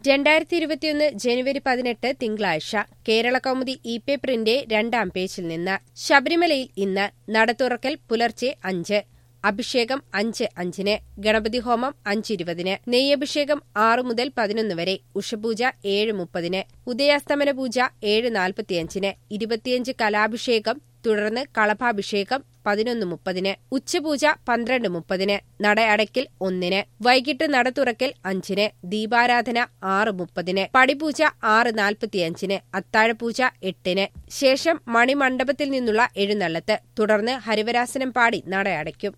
രണ്ടായിരത്തി ഇരുപത്തിയൊന്ന് ജനുവരി പതിനെട്ട് തിങ്കളാഴ്ച കേരള കൗമുദി ഇ പേപ്പറിന്റെ രണ്ടാം പേജിൽ നിന്ന് ശബരിമലയിൽ ഇന്ന് നട തുറക്കൽ പുലർച്ചെ അഞ്ച് അഭിഷേകം അഞ്ച് അഞ്ചിന് ഗണപതി ഹോമം അഞ്ചിരുപതിന് നെയ്യഭിഷേകം ആറ് മുതൽ പതിനൊന്ന് വരെ ഉഷപൂജ ഏഴ് മുപ്പതിന് ഉദയാസ്തമന പൂജ ഏഴ് നാൽപ്പത്തിയഞ്ചിന് ഇരുപത്തിയഞ്ച് കലാഭിഷേകം തുടർന്ന് കളഭാഭിഷേകം പതിനൊന്ന് മുപ്പതിന് ഉച്ചപൂജ പന്ത്രണ്ട് മുപ്പതിന് നട അടയ്ക്കൽ ഒന്നിന് വൈകിട്ട് നട തുറക്കൽ അഞ്ചിന് ദീപാരാധന ആറ് മുപ്പതിന് പടിപൂജ ആറ് നാൽപ്പത്തിയഞ്ചിന് അത്താഴപൂജ എട്ടിന് ശേഷം മണിമണ്ഡപത്തിൽ നിന്നുള്ള എഴുന്നള്ളത്ത് തുടർന്ന് ഹരിവരാസനം പാടി നട അടയ്ക്കും